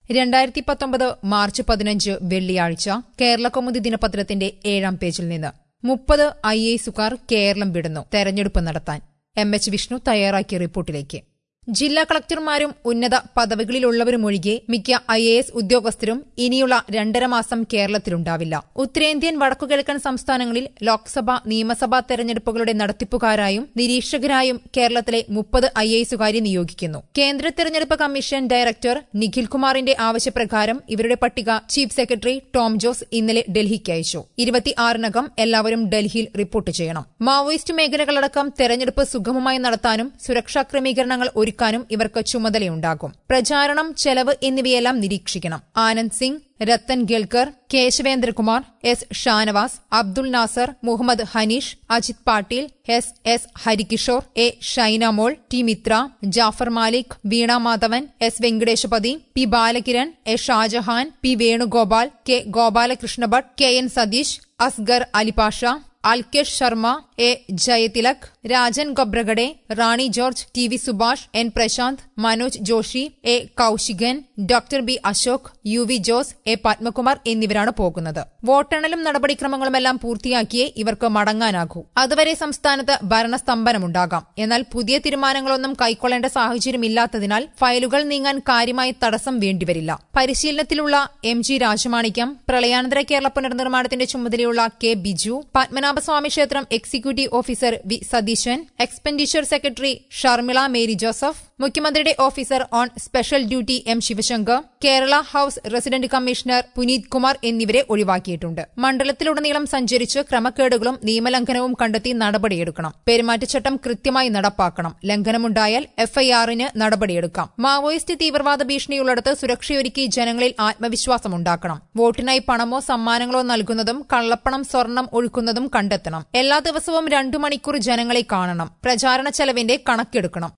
രണ്ടായിരത്തി പത്തൊമ്പത് മാർച്ച് പതിനഞ്ച് വെള്ളിയാഴ്ച കേരളകൗമുദി ദിനപത്രത്തിന്റെ ഏഴാം പേജിൽ നിന്ന് മുപ്പത് ഐ എസുകാർ കേരളം വിടുന്നു തെരഞ്ഞെടുപ്പ് നടത്താൻ എം എച്ച് വിഷ്ണു തയ്യാറാക്കിയ റിപ്പോർട്ടിലേക്ക് ജില്ലാ കളക്ടർമാരും ഉന്നത പദവികളിലുള്ളവരുമൊഴികെ മിക്ക ഐ എ എസ് ഉദ്യോഗസ്ഥരും ഇനിയുള്ള രണ്ടര മാസം കേരളത്തിലുണ്ടാവില്ല ഉത്തരേന്ത്യൻ വടക്കുകിഴക്കൻ സംസ്ഥാനങ്ങളിൽ ലോക്സഭ നിയമസഭാ തെരഞ്ഞെടുപ്പുകളുടെ നടത്തിപ്പുകാരായും നിരീക്ഷകരായും കേരളത്തിലെ മുപ്പത് ഐ എ എസുകാരെ നിയോഗിക്കുന്നു കേന്ദ്ര തെരഞ്ഞെടുപ്പ് കമ്മീഷൻ ഡയറക്ടർ നിഖിൽ കുമാറിന്റെ ആവശ്യപ്രകാരം ഇവരുടെ പട്ടിക ചീഫ് സെക്രട്ടറി ടോം ജോസ് ഇന്നലെ ഡൽഹിക്ക് അയച്ചു ഇരുപത്തിയാറിനകം എല്ലാവരും ഡൽഹിയിൽ റിപ്പോർട്ട് ചെയ്യണം മാവോയിസ്റ്റ് മേഖലകളടക്കം തെരഞ്ഞെടുപ്പ് സുഗമമായി നടത്താനും സുരക്ഷാ ക്രമീകരണങ്ങൾ ഒരുക്കാനും ഇവർക്ക് ചുമതലയുണ്ടാകും പ്രചാരണം ചെലവ് എന്നിവയെല്ലാം നിരീക്ഷിക്കണം Anand Singh Rathan Gelkar Keshavendrakumar S Shanavas Abdul Nasar Muhammad Hanish Ajit Patil S S Harikishore A Shainamol T Mitra Jafar Malik Veena Madhavan S Venkatesapathy P Balakiran A Shajahan P Venugopal K Gopalakrishna Bhatt K N Satheesh Asgar Alipasha Alkesh Sharma A Jayathilak Rajan Khobragade Rani George T V Subhash N Prashant Manoj Joshi A Kaushikan doctor B Ashok U V Jose A Padmakumar എന്നിവരാണ് പോകുന്നത് വോട്ടെണ്ണലും നടപടിക്രമങ്ങളുമെല്ലാം പൂർത്തിയാക്കിയേ ഇവർക്ക് മടങ്ങാനാകൂ അതുവരെ സംസ്ഥാനത്ത് ഭരണസ്തംഭനമുണ്ടാകാം എന്നാൽ പുതിയ തീരുമാനങ്ങളൊന്നും കൈക്കൊള്ളേണ്ട സാഹചര്യമില്ലാത്തതിനാൽ ഫയലുകൾ നീങ്ങാൻ കാര്യമായ തടസ്സം വേണ്ടിവരില്ല പരിശീലനത്തിലുള്ള എം ജി രാജമാണിക്യം പ്രളയാനന്തര കേരള പുനർനിർമ്മാണത്തിന്റെ ചുമതലയുള്ള കെ ബിജു പത്മനാഭസ്വാമി ക്ഷേത്രം executive officer V Satheesan expenditure secretary Sharmila Mary Joseph മുഖ്യമന്ത്രിയുടെ officer on special duty M Sivasankar Kerala house resident commissioner Puneeth Kumar എന്നിവരെ ഒഴിവാക്കിയിട്ടുണ്ട് മണ്ഡലത്തിലുടനീളം സഞ്ചരിച്ച് ക്രമക്കേടുകളും നിയമലംഘനവും കണ്ടെത്തി നടപടിയെടുക്കണം പെരുമാറ്റച്ചട്ടം കൃത്യമായി നടപ്പാക്കണം ലംഘനമുണ്ടായാൽ എഫ്ഐആറിന് നടപടിയെടുക്കാം മാവോയിസ്റ്റ് തീവ്രവാദ ഭീഷണിയുള്ളിടത്ത് സുരക്ഷയൊരുക്കി ജനങ്ങളിൽ ആത്മവിശ്വാസമുണ്ടാക്കണം വോട്ടിനായി പണമോ സമ്മാനങ്ങളോ നൽകുന്നതും കള്ളപ്പണം സ്വർണം ഒഴുക്കുന്നതും കണ്ടെത്തണം എല്ലാ ദിവസവും രണ്ടു മണിക്കൂർ ജനങ്ങളെ കാണണം പ്രചാരണ ചെലവിന്റെ കണക്കെടുക്കണം